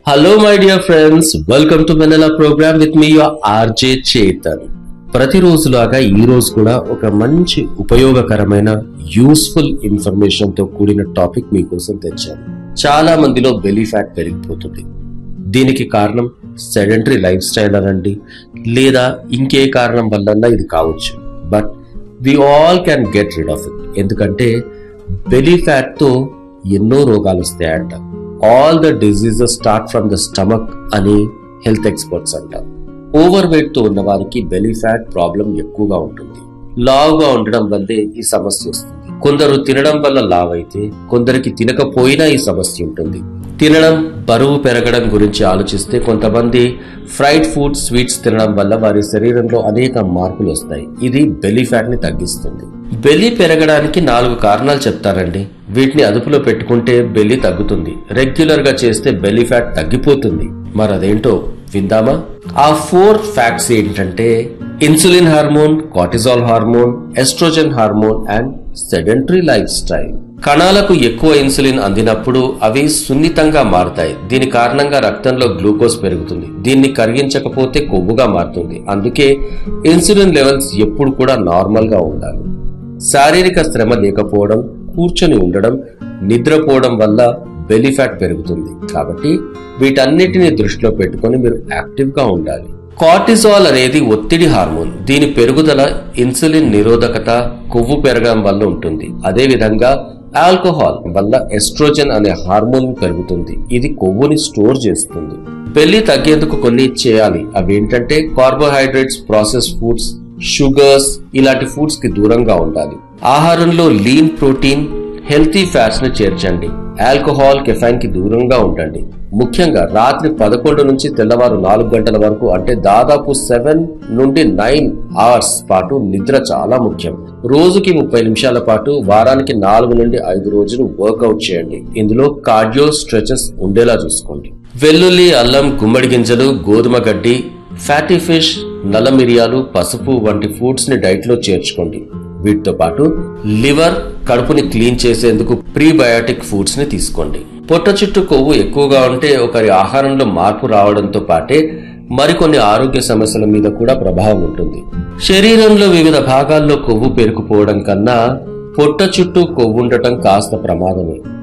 hello my dear friends welcome to Vennela program with me your RJ Chetan ప్రతిరోజులాగా ఈ రోజు కూడా ఒక మంచి ఉపయోగకరమైన యూస్ఫుల్ ఇన్ఫర్మేషన్ తో కూడిన టాపిక్ మీకోసం తెచ్చాను చాలా మందిలో బెలీ ఫ్యాట్ పెరిగిపోతుంది దీనికి కారణం సెడెంటరీ లైఫ్ స్టైల్ అనండి లేదా ఇంకే కారణం వల్ల ఇది కావచ్చు but we all can get rid of it ఎందుకంటే బెలీ ఫ్యాట్ తో ఎన్నో రోగాలు వస్తాయంట all the diseases start from the stomach అని హెల్త్ ఎక్స్పర్ట్స్ అంటారు ఓవర్ వెయిట్ తో ఉన్న వారికి బెలీ ఫ్యాట్ ప్రాబ్లం ఎక్కువగా ఉంటుంది లావుగా ఉండడం వల్లే ఈ సమస్య వస్తుంది కొందరు తినడం వల్ల లావ్ అయితే కొందరికి తినకపోయినా ఈ సమస్య ఉంటుంది తినడం బరువు పెరగడం గురించి ఆలోచిస్తే కొంతమంది ఫ్రైడ్ ఫుడ్ స్వీట్స్ తినడం వల్ల వారి శరీరంలో అనేక మార్పులు వస్తాయి ఇది బెలీ ఫ్యాట్ ని తగ్గిస్తుంది బెల్లి పెరగడానికి నాలుగు కారణాలు చెప్తారండి వీటిని అదుపులో పెట్టుకుంటే బెల్లి తగ్గుతుంది రెగ్యులర్ గా చేస్తే బెల్లి ఫ్యాట్ తగ్గిపోతుంది మరి అదేంటో విందామా ఆ ఫోర్ ఫ్యాక్ట్స్ ఏంటంటే insulin hormone cortisol hormone estrogen hormone and sedentary lifestyle కణాలకు ఎక్కువ ఇన్సులిన్ అందినప్పుడు అవి సున్నితంగా మారుతాయి దీని కారణంగా రక్తంలో గ్లూకోజ్ పెరుగుతుంది దీన్ని కరిగించకపోతే కొవ్వుగా మారుతుంది అందుకే ఇన్సులిన్ లెవెల్స్ ఎప్పుడు కూడా నార్మల్ గా ఉండాలి శారీరక శ్రమ లేకపోవడం కూర్చొని ఉండడం నిద్రపోవడం వల్ల బెలీ ఫ్యాట్ పెరుగుతుంది కాబట్టి వీటన్నిటిని దృష్టిలో పెట్టుకొని మీరు యాక్టివ్ గా ఉండాలి కార్టిజాల్ అనేది ఒత్తిడి హార్మోన్ దీని పెరుగుదల ఇన్సులిన్ నిరోధకత కొవ్వు పెరగడం వల్ల ఉంటుంది అదే విధంగా ఆల్కహాల్ వల్ల ఎస్ట్రోజన్ అనే హార్మోన్ పెరుగుతుంది ఇది కొవ్వుని స్టోర్ చేస్తుంది పెళ్లి తగ్గేందుకు కొన్ని చేయాలి అవి ఏంటంటే కార్బోహైడ్రేట్స్ ప్రాసెస్ ఫుడ్స్ షుగర్స్ ఇలాంటి ఫుడ్స్ కి దూరంగా ఉండాలి ఆహారంలో లీన్ ప్రోటీన్ హెల్తీ ఫ్యాట్స్ ని చేర్చండి ఆల్కహాల్ కెఫైన్ కి దూరంగా ఉండండి ముఖ్యంగా రాత్రి పదకొండు నుంచి తెల్లవారు నాలుగు గంటల వరకు అంటే దాదాపు సెవెన్ నుండి నైన్ అవర్స్ పాటు నిద్ర చాలా ముఖ్యం రోజుకి ముప్పై నిమిషాల పాటు వారానికి నాలుగు నుండి ఐదు రోజులు వర్కౌట్ చేయండి ఇందులో కార్డియో స్ట్రెచెస్ ఉండేలా చూసుకోండి వెల్లుల్లి అల్లం గుమ్మడి గింజలు గోధుమ గడ్డి ఫ్యాటీ ఫిష్ నల్ల మిరియాలు పసుపు వంటి ఫుడ్స్ ని డైట్ లో చేర్చుకోండి వీటితో పాటు లివర్ కడుపుని క్లీన్ చేసేందుకు ప్రీబయాటిక్ ఫుడ్స్ ని తీసుకోండి పొట్ట చుట్టూ కొవ్వు ఎక్కువగా ఉంటే ఒకరి ఆహారంలో మార్పు రావడంతో పాటే మరికొన్ని ఆరోగ్య సమస్యల మీద కూడా ప్రభావం ఉంటుంది శరీరంలో వివిధ భాగాల్లో కొవ్వు పేరుకుపోవడం కన్నా పొట్ట చుట్టూ కొవ్వు ఉండటం కాస్త ప్రమాదమే